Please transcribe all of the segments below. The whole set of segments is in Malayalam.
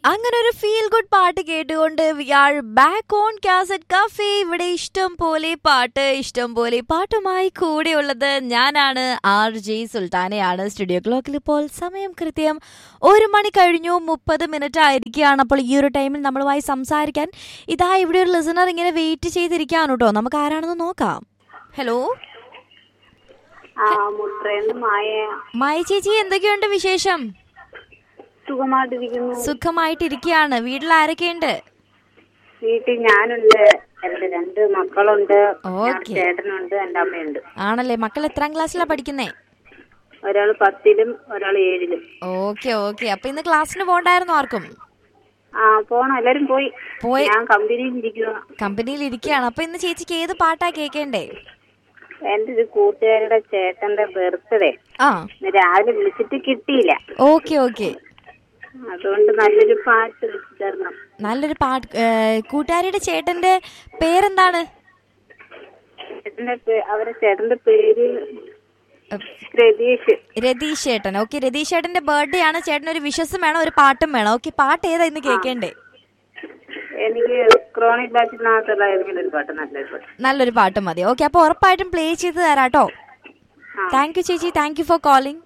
അങ്ങനെ ഒരു ഫീൽ ഗുഡ് പാട്ട് കേട്ടുകൊണ്ട് we are back on cassette cafe ഇവിടെ ഇഷ്ടം പോലെ പാട്ട് ഇഷ്ടം പോലെ പാട്ടുമായി കൂടെയുള്ളത് ഞാനാണ് ആർ ജെ സുൽത്താനയാണ് സ്റ്റുഡിയോ ക്ലോക്കിൽ ഇപ്പോൾ സമയം കൃത്യം ഒരു മണി കഴിഞ്ഞു മുപ്പത് മിനിറ്റ് ആയിരിക്കുകയാണ് അപ്പോൾ ഈ ഒരു ടൈമിൽ നമ്മളുമായി സംസാരിക്കാൻ ഇതാ ഇവിടെ ഒരു ലിസണർ ഇങ്ങനെ വെയിറ്റ് ചെയ്തിരിക്കുകയാണ് കേട്ടോ നമുക്ക് ആരാണെന്ന് നോക്കാം ഹലോ ആ മുത്രേന്ന് മായ മായ ചേച്ചി എന്തൊക്കെയുണ്ട് വിശേഷം സുഖമായിട്ടിരിക്കുന്നു സുഖമായിട്ടിരിക്കുകയാണ് വീട്ടിൽ ആരൊക്കെയുണ്ട് വീട്ടിൽ ഞാനുണ്ട് എന്റെ രണ്ട് മക്കളുണ്ട് ഓക്കേ. ഞാൻ ചേട്ടനുണ്ട് എന്റെ അമ്മയുണ്ട് ആണല്ലേ മക്കൾ എത്രാം ക്ലാസ്സിലാണ് പഠിക്കുന്നേ ഒരാള് പത്തിലും ഒരാൾ ഏഴിലും ഓക്കെ ഓക്കെ അപ്പൊ ഇന്ന് ക്ലാസ്സിന് പോണ്ടായിരുന്നു ആർക്കും ആ പോണം എല്ലാരും പോയി പോയി. ഞാൻ കമ്പനിയിൽ ഇരിക്കുക കമ്പനിയിൽ ഇരിക്കുകയാണ് അപ്പൊ ഇന്ന് ചേച്ചിക്ക് ഏത് പാട്ടാ കേൾക്കേണ്ടേ എന്റെ ഒരു കൂട്ടുകാരുടെ ചേട്ടന്റെ ബർത്ത്ഡേ ആ ഇന്ന് രാവിലെ വിളിച്ചിട്ട് കിട്ടിയില്ല ഓക്കെ ഓക്കെ അതുകൊണ്ട് നല്ലൊരു പാട്ട് വെച്ച് തരണം നല്ലൊരു പാട്ട് ഏ, കൂട്ടുകാരിയുടെ ചേട്ടന്റെ പേരെന്താണ് ചേട്ടന്റെ പേ- അവരുടെ ചേട്ടന്റെ പേര് രതീഷ് രതീഷ് ചേട്ടൻ ഓക്കെ രതീഷ് ചേട്ടന്റെ ബർത്ത്ഡേ ആണ് ചേട്ടൻ ഒരു വിശ്വസം വേണം ഒരു പാട്ടും വേണം ഓക്കെ പാട്ട് ഏതാ ഇന്ന് കേൾക്കേണ്ടേ എനിക്ക് ക്രോണിക് ബാച്ചിനകത്തുള്ള ഏതെങ്കിലും ഒരു പാട്ട് നല്ലൊരു പാട്ട് നല്ലൊരു പാട്ട് മതി ഓക്കെ അപ്പൊ ഉറപ്പായിട്ടും പ്ലേ ചെയ്ത് തരാട്ടോ ആ. താങ്ക് യു ചേച്ചി താങ്ക് യു ഫോർ കോളിംഗ്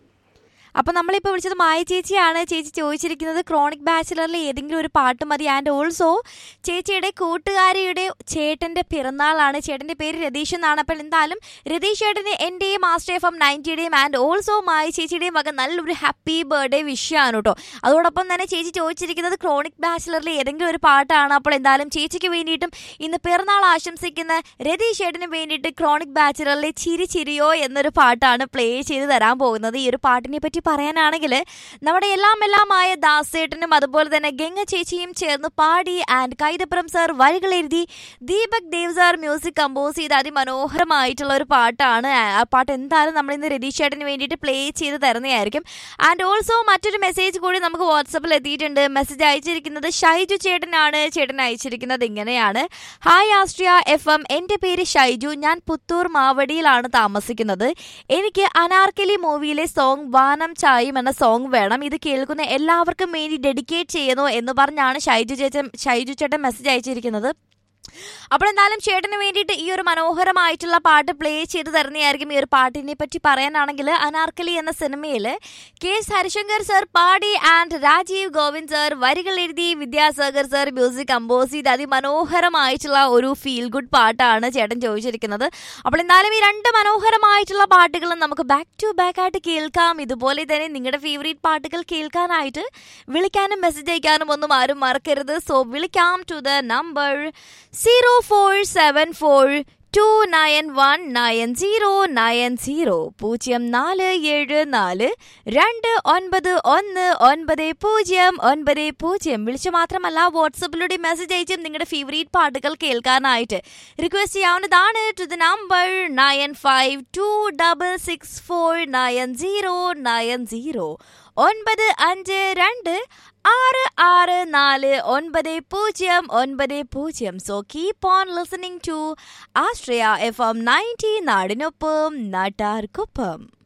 അപ്പൊ നമ്മളിപ്പോ വിളിച്ചത് മായ ചേച്ചിയാണ് ചേച്ചി ചോദിച്ചിരിക്കുന്നത് ക്രോണിക് ബാച്ചിലറിലെ ഏതെങ്കിലും ഒരു പാട്ട് മതി ആൻഡ് ഓൾസോ ചേച്ചിയുടെ കൂട്ടുകാരിയുടെ ചേട്ടന്റെ പിറന്നാളാണ് ചേട്ടന്റെ പേര് രതീഷ് എന്നാണ് അപ്പോൾ എന്തായാലും രതീഷ് ചേട്ടന് എന്റെയും മാസ്റ്റർ എഫ് എം നയൻറ്റിയുടെയും ആൻഡ് ഓൾസോ മായ ചേച്ചിയുടെയും വക നല്ലൊരു ഹാപ്പി ബർത്ത്ഡേ വിഷയമാണ് കേട്ടോ അതോടൊപ്പം തന്നെ ചേച്ചി ചോദിച്ചിരിക്കുന്നത് ക്രോണിക് ബാച്ചിലറിലെ ഏതെങ്കിലും ഒരു പാട്ടാണ് അപ്പോൾ എന്തായാലും ചേച്ചിക്ക് വേണ്ടിയിട്ടും ഇന്ന് പിറന്നാൾ ആശംസിക്കുന്ന രതീഷ് ചേട്ടന് വേണ്ടിയിട്ട് ക്രോണിക് ബാച്ചിലറിലെ ചിരി ചിരിയോ എന്നൊരു പാട്ടാണ് പ്ലേ ചെയ്ത് തരാൻ പോകുന്നത് ഈ ഒരു പാട്ടിനെ പറ്റി പറയാനാണെങ്കിൽ നമ്മുടെ എല്ലാം എല്ലാമായ ദാസേട്ടനും അതുപോലെ തന്നെ ഗംഗ ചേച്ചിയും ചേർന്ന് പാടി ആൻഡ് കൈതപ്പുറം സാർ വരികൾ എഴുതി Deepak Dev sir music compose ചെയ്ത് അതിമനോഹരമായിട്ടുള്ള ഒരു പാട്ടാണ് ആ പാട്ട് എന്തായാലും നമ്മൾ ഇന്ന് രതീഷ് ചേട്ടന് വേണ്ടിയിട്ട് പ്ലേ ചെയ്ത് തരുന്നതായിരിക്കും ആൻഡ് ഓൾസോ മറ്റൊരു മെസ്സേജ് കൂടി നമുക്ക് വാട്സപ്പിൽ എത്തിയിട്ടുണ്ട് മെസ്സേജ് അയച്ചിരിക്കുന്നത് ഷൈജു ചേട്ടനാണ് ചേട്ടൻ അയച്ചിരിക്കുന്നത് ഇങ്ങനെയാണ് ഹായ് ആസ്ട്രിയ എഫ് എം എൻ്റെ പേര് ഷൈജു ഞാൻ പുത്തൂർ മാവടിയിലാണ് താമസിക്കുന്നത് എനിക്ക് അനാർക്കലി മൂവിയിലെ സോങ് വാനം ചായും എന്ന സോങ് വേണം ഇത് കേൾക്കുന്ന എല്ലാവർക്കും വേണ്ടി ഡെഡിക്കേറ്റ് ചെയ്യുന്നു എന്ന് പറഞ്ഞാണ് ഷൈജു ചേച്ചൻ ഷൈജു ചേട്ടൻ മെസ്സേജ് അയച്ചിരിക്കുന്നത് അപ്പോൾ എന്തായാലും ചേട്ടന് വേണ്ടിയിട്ട് ഈ ഒരു മനോഹരമായിട്ടുള്ള പാട്ട് പ്ലേ ചെയ്ത് തരുന്നതായിരിക്കും ഈ ഒരു പാട്ടിനെ പറ്റി പറയാനാണെങ്കിൽ അനാർക്കലി എന്ന സിനിമയിൽ കെ എസ് ഹരിശങ്കർ സർ പാടി ആൻഡ് രാജീവ് ഗോവിന്ദ് സർ വരികൾ എഴുതി വിദ്യാസാഗർ സർ മ്യൂസിക് കമ്പോസ് ചെയ്ത് അതിമനോഹരമായിട്ടുള്ള ഒരു ഫീൽ ഗുഡ് പാട്ടാണ് ചേട്ടൻ ചോദിച്ചിരിക്കുന്നത് അപ്പോൾ എന്തായാലും ഈ രണ്ട് മനോഹരമായിട്ടുള്ള പാട്ടുകളും നമുക്ക് ബാക്ക് ടു ബാക്ക് ആയിട്ട് കേൾക്കാം ഇതുപോലെ തന്നെ നിങ്ങളുടെ ഫേവറേറ്റ് പാട്ടുകൾ കേൾക്കാനായിട്ട് വിളിക്കാനും മെസ്സേജ് അയക്കാനും ഒന്നും ആരും മറക്കരുത് സോ വിളിക്കാം to the number zero four seven four two nine one nine zero nine zero പൂജ്യം നാല് ഏഴ് നാല് രണ്ട് ഒൻപത് ഒന്ന് ഒൻപത് പൂജ്യം ഒൻപത് പൂജ്യം വിളിച്ചു മാത്രമല്ല വാട്സപ്പിലൂടെ മെസ്സേജ് അയച്ചും നിങ്ങളുടെ ഫേവറേറ്റ് പാട്ടുകൾ കേൾക്കാനായിട്ട് റിക്വസ്റ്റ് ചെയ്യാവുന്നതാണ് to the number nine five two double six four nine zero nine zero ഒൻപത് അഞ്ച് രണ്ട് ആറ് ആറ് നാല് ഒൻപത് പൂജ്യം ഒൻപത് പൂജ്യം so keep on listening to Ashraya F M ninety നാടിനൊപ്പം നാട്ടാർക്കൊപ്പം